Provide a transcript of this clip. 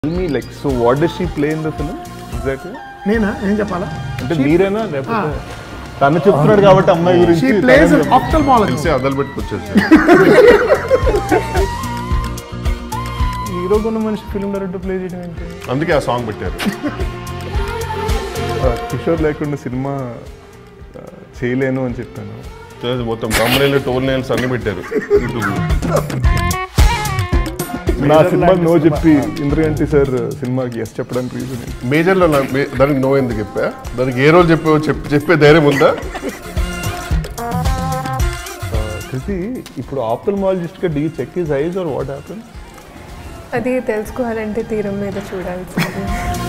me like so what does she play in the film exactly నేనా నేను చెప్పాలా అంటే మీరేనా లేకపోతే తను చెప్తున్నాడు కాబట్టి అమ్మాయి షీ గురించి ప్లేస్ ఆప్టల్మాలజీ తెలిసి అదలు పెట్టుకొచ్చేసి హీరో కొన్న మనిషి ఫిల్మ్ డైరెక్టర్ ప్లే చేయడం ఏంటి అందుకే ఆ సాంగ్ పెట్టారు ఆ, కిషోర్ లేకుండా సినిమా ఆ, చేయలేను అని చెప్పాను తెలిసి మొత్తం కమ్మరేలు టోల్ నేల్స్ అన్ని పెట్టారు నా సినిమా నో చెప్పి ఇంద్రగంటి సార్ సినిమాకి ఎస్ చెప్పడానికి రీజన్ మేజర్లో నా- మే- దానికి నో ఎందుకు చెప్పా దానికి ఏ రోజు చెప్పావో చెప్పి చెప్పే ధైర్యం ఉందా కృతి ఇప్పుడు ఆప్థల్మాలజిస్ట్ గా the check his eyes or what happen అది తెలుసుకోవాలంటే తీరం మీద చూడాల్సింది